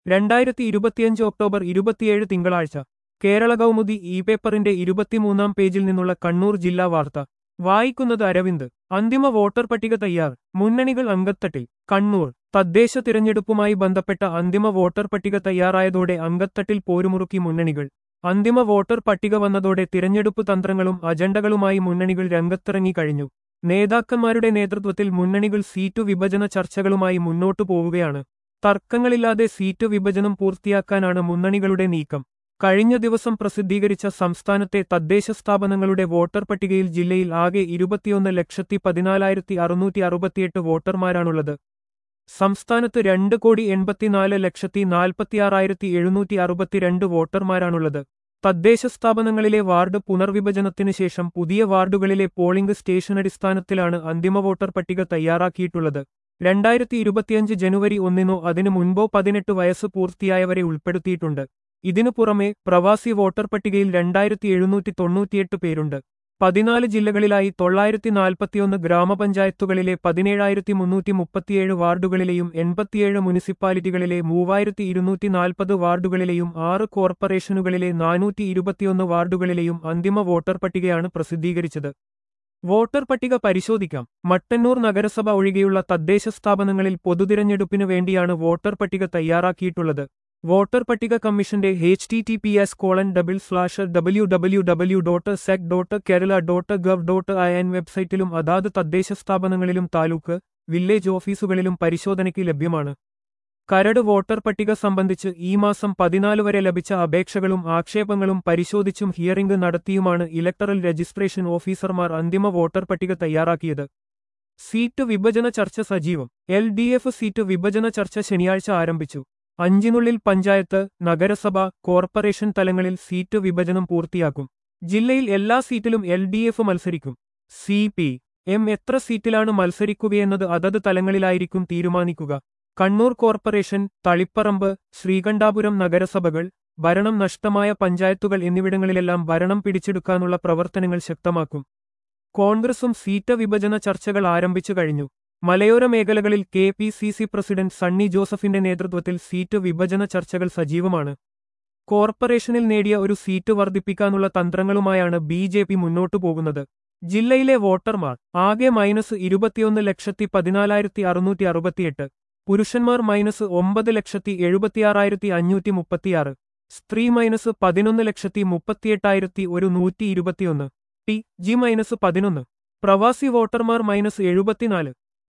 രണ്ടായിരത്തി ഇരുപത്തിയഞ്ച് ഒക്ടോബർ ഇരുപത്തിയേഴ് തിങ്കളാഴ്ച കേരള കൗമുദി ഇ പേപ്പറിന്റെ ഇരുപത്തിമൂന്നാം പേജിൽ നിന്നുള്ള കണ്ണൂർ ജില്ലാ വാർത്ത വായിക്കുന്നത് അരവിന്ദ് അന്തിമ വോട്ടർ പട്ടിക തയ്യാർ മുന്നണികൾ അങ്കത്തട്ടിൽ കണ്ണൂർ തദ്ദേശ തിരഞ്ഞെടുപ്പുമായി ബന്ധപ്പെട്ട അന്തിമ വോട്ടർ പട്ടിക തയ്യാറായതോടെ അങ്കത്തട്ടിൽ പോരുമുറുക്കി മുന്നണികൾ അന്തിമ വോട്ടർ പട്ടിക വന്നതോടെ തിരഞ്ഞെടുപ്പ് തന്ത്രങ്ങളും അജണ്ടകളുമായി മുന്നണികൾ രംഗത്തിറങ്ങി കഴിഞ്ഞു നേതാക്കന്മാരുടെ നേതൃത്വത്തിൽ മുന്നണികൾ സീറ്റു വിഭജന ചർച്ചകളുമായി മുന്നോട്ടു പോവുകയാണ് തർക്കങ്ങളില്ലാതെ സീറ്റ് വിഭജനം പൂർത്തിയാക്കാനാണ് മുന്നണികളുടെ നീക്കം കഴിഞ്ഞ ദിവസം പ്രസിദ്ധീകരിച്ച സംസ്ഥാനത്തെ തദ്ദേശ സ്ഥാപനങ്ങളുടെ വോട്ടർ പട്ടികയിൽ ജില്ലയിൽ ആകെ ഇരുപത്തിയൊന്ന് ലക്ഷത്തി പതിനാലായിരത്തി അറുന്നൂറ്റി അറുപത്തിയെട്ട് വോട്ടർമാരാണുള്ളത് സംസ്ഥാനത്ത് രണ്ട് കോടി എൺപത്തിനാല് ലക്ഷത്തി നാൽപ്പത്തിയാറായിരത്തി എഴുന്നൂറ്റി അറുപത്തിരണ്ട് വോട്ടർമാരാണുള്ളത് തദ്ദേശ സ്ഥാപനങ്ങളിലെ വാർഡ് പുനർവിഭജനത്തിന് ശേഷം പുതിയ വാർഡുകളിലെ പോളിംഗ് സ്റ്റേഷൻ അടിസ്ഥാനത്തിലാണ് അന്തിമ വോട്ടർ പട്ടിക തയ്യാറാക്കിയിട്ടുള്ളത് രണ്ടായിരത്തി ഇരുപത്തിയഞ്ച് ജനുവരി ഒന്നിനോ അതിനു മുൻപോ പതിനെട്ട് വയസ്സ് പൂർത്തിയായവരെ ഉൾപ്പെടുത്തിയിട്ടുണ്ട് ഇതിനു പുറമെ പ്രവാസി വോട്ടർ പട്ടികയിൽ രണ്ടായിരത്തി എഴുന്നൂറ്റി തൊണ്ണൂറ്റിയെട്ട് പേരുണ്ട് പതിനാല് ജില്ലകളിലായി തൊള്ളായിരത്തി നാൽപ്പത്തിയൊന്ന് ഗ്രാമപഞ്ചായത്തുകളിലെ പതിനേഴായിരത്തി മുന്നൂറ്റി മുപ്പത്തിയേഴ് വാർഡുകളിലെയും എൺപത്തിയേഴ് മുനിസിപ്പാലിറ്റികളിലെ മൂവായിരത്തി ഇരുന്നൂറ്റി നാൽപ്പത് വാർഡുകളിലെയും ആറ് കോർപ്പറേഷനുകളിലെ നാനൂറ്റി ഇരുപത്തിയൊന്ന് വാർഡുകളിലെയും അന്തിമ വോട്ടർ പട്ടികയാണ് പ്രസിദ്ധീകരിച്ചത് വോട്ടർ പട്ടിക പരിശോധിക്കാം മട്ടന്നൂർ നഗരസഭ ഒഴികെയുള്ള തദ്ദേശ സ്ഥാപനങ്ങളിൽ പൊതുതിരഞ്ഞെടുപ്പിനു വേണ്ടിയാണ് വോട്ടർ പട്ടിക തയ്യാറാക്കിയിട്ടുള്ളത് വോട്ടർ പട്ടിക കമ്മീഷന്റെ H T T P S colon double slash W W W dot sec dot Kerala dot gov dot I N വെബ്സൈറ്റിലും അതാത് തദ്ദേശ സ്ഥാപനങ്ങളിലും താലൂക്ക് വില്ലേജ് ഓഫീസുകളിലും പരിശോധനയ്ക്ക് ലഭ്യമാണ് കരട് വോട്ടർ പട്ടിക സംബന്ധിച്ച് ഈ മാസം പതിനാല് വരെ ലഭിച്ച അപേക്ഷകളും ആക്ഷേപങ്ങളും പരിശോധിച്ചും ഹിയറിംഗ് നടത്തിയുമാണ് ഇലക്ടറൽ രജിസ്ട്രേഷൻ ഓഫീസർമാർ അന്തിമ വോട്ടർ പട്ടിക തയ്യാറാക്കിയത് സീറ്റ് വിഭജന ചർച്ച സജീവം എൽ ഡി എഫ് സീറ്റ് വിഭജന ചർച്ച ശനിയാഴ്ച ആരംഭിച്ചു അഞ്ചിനുള്ളിൽ പഞ്ചായത്ത് നഗരസഭ കോർപ്പറേഷൻ തലങ്ങളിൽ സീറ്റ് വിഭജനം പൂർത്തിയാക്കും ജില്ലയിൽ എല്ലാ സീറ്റിലും എൽ ഡി എഫ് മത്സരിക്കും സി പി എം എത്ര സീറ്റിലാണ് മത്സരിക്കുകയെന്നത് അതത് തലങ്ങളിലായിരിക്കും തീരുമാനിക്കുക കണ്ണൂർ കോർപ്പറേഷൻ തളിപ്പറമ്പ് ശ്രീകണ്ഠാപുരം നഗരസഭകൾ ഭരണം നഷ്ടമായ പഞ്ചായത്തുകൾ എന്നിവിടങ്ങളിലെല്ലാം ഭരണം പിടിച്ചെടുക്കാനുള്ള പ്രവർത്തനങ്ങൾ ശക്തമാക്കും കോൺഗ്രസും സീറ്റ് വിഭജന ചർച്ചകൾ ആരംഭിച്ചു കഴിഞ്ഞു മലയോര മേഖലകളിൽ K P C C president Sunny ജോസഫിന്റെ നേതൃത്വത്തിൽ സീറ്റ് വിഭജന ചർച്ചകൾ സജീവമാണ് കോർപ്പറേഷനിൽ നേടിയ ഒരു സീറ്റ് വർദ്ധിപ്പിക്കാനുള്ള തന്ത്രങ്ങളുമായാണ് ബി ജെ പി മുന്നോട്ടു പോകുന്നത് ജില്ലയിലെ വോട്ടർമാർ ആകെ മൈനസ് ഇരുപത്തിയൊന്ന് ലക്ഷത്തി പതിനാലായിരത്തി അറുന്നൂറ്റി അറുപത്തിയെട്ട് പുരുഷന്മാർ മൈനസ് ഒമ്പത് ലക്ഷത്തി എഴുപത്തിയാറായിരത്തി അഞ്ഞൂറ്റി മുപ്പത്തിയാറ് സ്ത്രീ മൈനസ് പതിനൊന്ന് ലക്ഷത്തി മുപ്പത്തിയെട്ടായിരത്തി ഒരു നൂറ്റി ഇരുപത്തിയൊന്ന് ടി ജി മൈനസ് പതിനൊന്ന് പ്രവാസി വോട്ടർമാർ മൈനസ് എഴുപത്തിനാല്